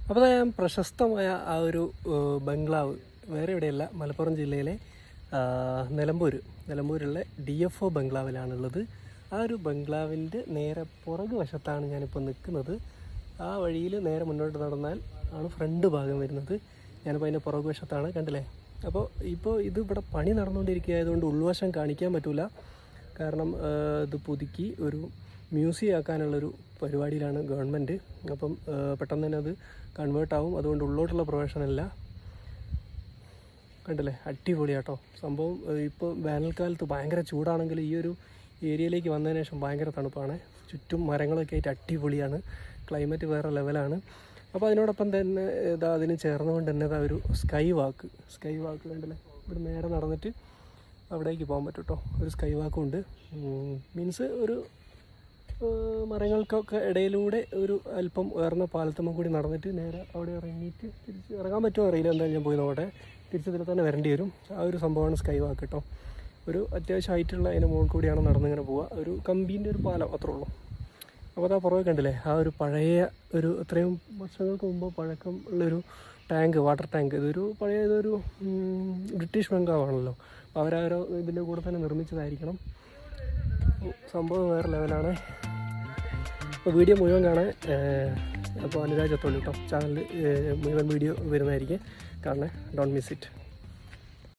അപ്പോൾ ഞാൻ പ്രശസ്തമായ ആ ഒരു ഏഹ്, ബംഗ്ലാവ് വേറെ എവിടെയല്ല മലപ്പുറം ജില്ലയിലെ ആ, നിലമ്പൂർ നിലമ്പൂരുള്ള ഡി എഫ് ഒ ബംഗ്ലാവിലാണുള്ളത് ആ ഒരു ബംഗ്ലാവിൻ്റെ നേരെ പുറകു വശത്താണ് ഞാനിപ്പോൾ നിൽക്കുന്നത് ആ വഴിയിൽ നേരെ മുന്നോട്ട് നടന്നാൽ ആണ് ഫ്രണ്ട് ഭാഗം വരുന്നത് ഞാനിപ്പോൾ അതിൻ്റെ പുറകു വശത്താണ് കണ്ടില്ലേ അപ്പോൾ ഇപ്പോൾ ഇത് ഇവിടെ പണി നടന്നുകൊണ്ടിരിക്കുകയായതുകൊണ്ട് ഉൾവശം കാണിക്കാൻ പറ്റില്ല കാരണം ആ, ഇത് പുതുക്കി ഒരു മ്യൂസിയം ആക്കാനുള്ളൊരു പരിപാടിയിലാണ് ഗവൺമെൻറ് അപ്പം ആ, പെട്ടെന്ന് തന്നെ അത് കൺവേർട്ട് ആവും അതുകൊണ്ട് ഉള്ളോട്ടുള്ള പ്രവേശനമില്ല കണ്ടില്ലേ അടിപൊളിയാട്ടോ സംഭവം ഇപ്പോൾ വേനൽക്കാലത്ത് ഭയങ്കര ചൂടാണെങ്കിൽ ഈ ഒരു ഏരിയയിലേക്ക് വന്നതിന് ശേഷം ഭയങ്കര തണുപ്പാണ് ചുറ്റും മരങ്ങളൊക്കെ ആയിട്ട് അടിപൊളിയാണ് ക്ലൈമറ്റ് വേറെ ലെവലാണ് അപ്പോൾ അതിനോടൊപ്പം തന്നെ ഇതാ അതിന് ചേർന്നുകൊണ്ട് തന്നെ ഇതാ ഒരു സ്കൈ വാക്ക് സ്കൈ വാക്ക് കണ്ടില്ലേ ഇവിടെ നേരെ നടന്നിട്ട് അവിടേക്ക് പോകാൻ പറ്റും കേട്ടോ ഒരു സ്കൈ വാക്കും ഉണ്ട് മീൻസ് ഒരു ഏഹ് മരങ്ങൾക്കൊക്കെ ഇടയിലൂടെ ഒരു അല്പം ഉയർന്ന പാലത്തുമ്മ കൂടി നടന്നിട്ട് നേരെ അവിടെ ഇറങ്ങിയിട്ട് തിരിച്ച് ഇറങ്ങാൻ പറ്റുമോ അറിയില്ല എന്തായാലും ഞാൻ പോയി നോക്കട്ടെ തിരിച്ച് ഇതിൽ തന്നെ വരേണ്ടി വരും ആ ഒരു സംഭവമാണ് സ്കൈ വാക്ക് കേട്ടോ ഒരു അത്യാവശ്യം ഹൈറ്റുള്ള അതിന് മുകളിൽ കൂടിയാണ് നടന്നിങ്ങനെ പോവുക ഒരു കമ്പീൻ്റെ ഒരു പാലം അത്രേ ഉള്ളൂ അപ്പോൾ അതാ പുറകെ കണ്ടില്ലേ ആ ഒരു പഴയ ഒരു ഇത്രയും വർഷങ്ങൾക്ക് മുമ്പ് പഴക്കം ഉള്ളൊരു ടാങ്ക് വാട്ടർ ടാങ്ക് ഇതൊരു പഴയ ഇതൊരു ഉം, ബ്രിട്ടീഷ് ബംഗ്ലാവാണല്ലോ അപ്പോൾ അവരവരോ ഇതിൻ്റെ കൂടെ തന്നെ നിർമ്മിച്ചതായിരിക്കണം സംഭവം വേറെ ലെവലാണ് അപ്പോൾ വീഡിയോ മുഴുവൻ കാണാൻ അപ്പോൾ അനുരാജ് അത്തോളി കേട്ടോ ചാനലിൽ മുഴുവൻ വീഡിയോ വരുന്നതായിരിക്കും കാണണേ ഡോണ്ട് മിസ് ഇറ്റ്